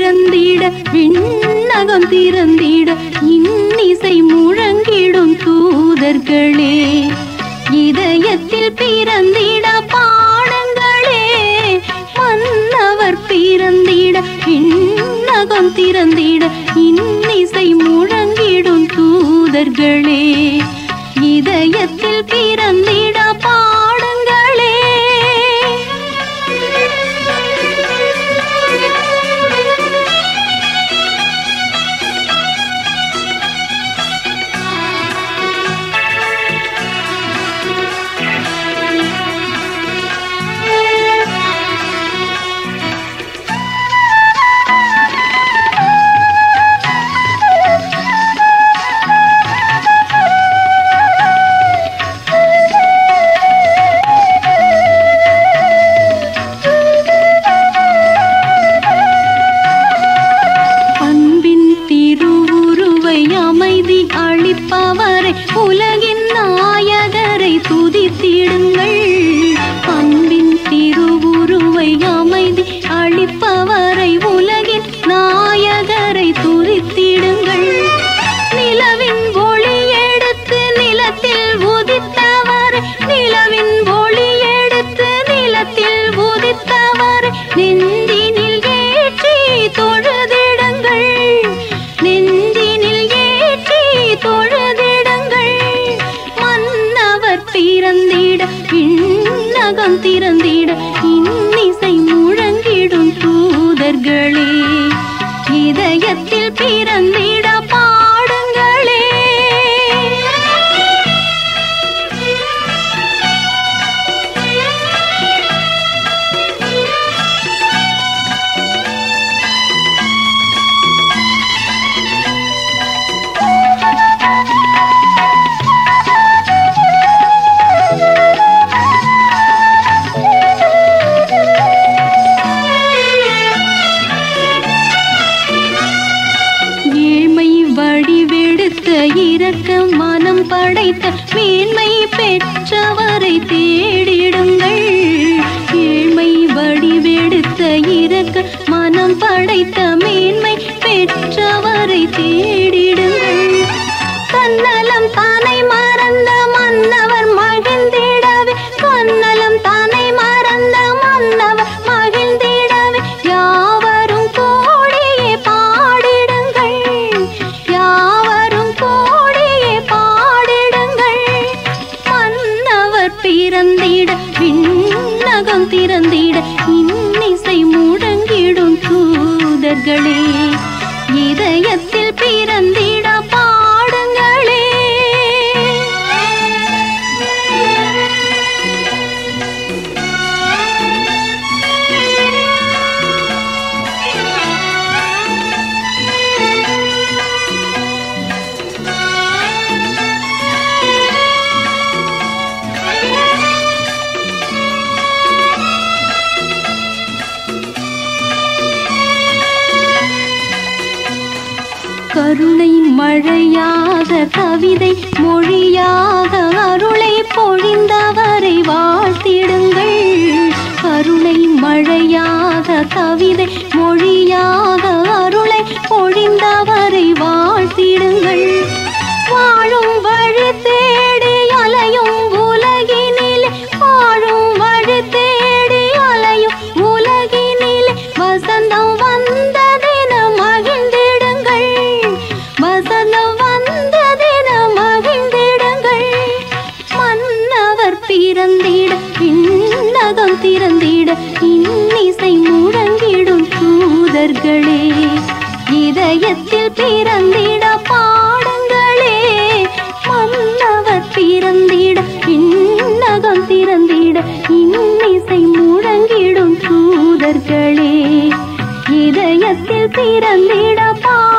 பிறந்திட விண்ணகம் திறந்திட இன்னிசை முழங்கிடும் தூதர்களே இதயத்தில் பிறந்திட பாடுங்களே மன்னவர் பிறந்திட விண்ணகம் திறந்திட இன்னிசை முழங்கிடும் தூதர்களே இதயத்தில் பிறந்திட பாடுங்களே அன்பின் திருவுருவை அமைதி அளிப்பவரை உலகின் நாயகரை துதித்திடுங்கள் அன்பின் திருவுருவை அமைதி அளிப்பவரை உலகின் நாயகரை துதித்திடுங்கள் நிலவின் ஒளி எடுத்து நிலத்தில் உதித்தவர் நிலவின் ஒளி எடுத்து நிலத்தில் உதித்தவர் நெஞ்சினில் ஏற்றி தொழுதிடுங்கள் நெஞ்சினில் ஏற்றி தொழுதிடுங்கள் மன்னவர் பிறந்திட விண்ணகம் திறந்திட இன்னிசை முழங்கிடும் தூதர்களே இதயத்தில் பிறந்திட பாடுங்களே ஏழ்மை வடிவெடுத்த இரக்க மனம் படைத்த மேன்மை பெற்றவரை தேடிடுங்கள் ஏழ்மை வடிவெடுத்த இரக்க மனம் படைத்த மேன்மை பெற்றவரை தேடிடுங்கள் தன்னலம் தானை மறந்த மன்னவர் மகிழ்ந்திடவே தன்னலம் தானை மறந்த மன்னவர் மகிழ்ந்திடவே யாவரும் கோடியே பாடிடுங்கள் யாவரும் கோடியே பாடிடுங்கள் மன்னவர் பிறந்திட விண்ணகம் திறந்திட இன்னிசை முழங்கிடும் தூதர்களே இதயத்தில் பிறந்திட பாடுங்களே கருணை மழையாக கவிதை மொழியாக அருளை பொழிந்தவரை வாழ்த்திடுங்கள் கருணை மழையாக கவிதை மொழியாக அருளை பொழிந்தவரை வாழ்த்திடுங்கள் வாழும் வழி தேடி அலையும் உலகினிலே வாழும் வழி தேடி அலையும் உலகினிலே வசந்தம் வந்ததென மகிழ்ந்திடுங்கள் வசந்தம் வந்ததென மகிழ்ந்திடுங்கள் மன்னவர் பிறந்திட விண்ணகம் திறந்திட இன்னிசை முழங்கிடும் தூதர்களே இதயத்தில் பிறந்திட பாடுங்களே மன்னவர் பிறந்திட விண்ணகம் திறந்திட இன்னிசை முழங்கிடும் தூதர்களே இதயத்தில் பிறந்திட பா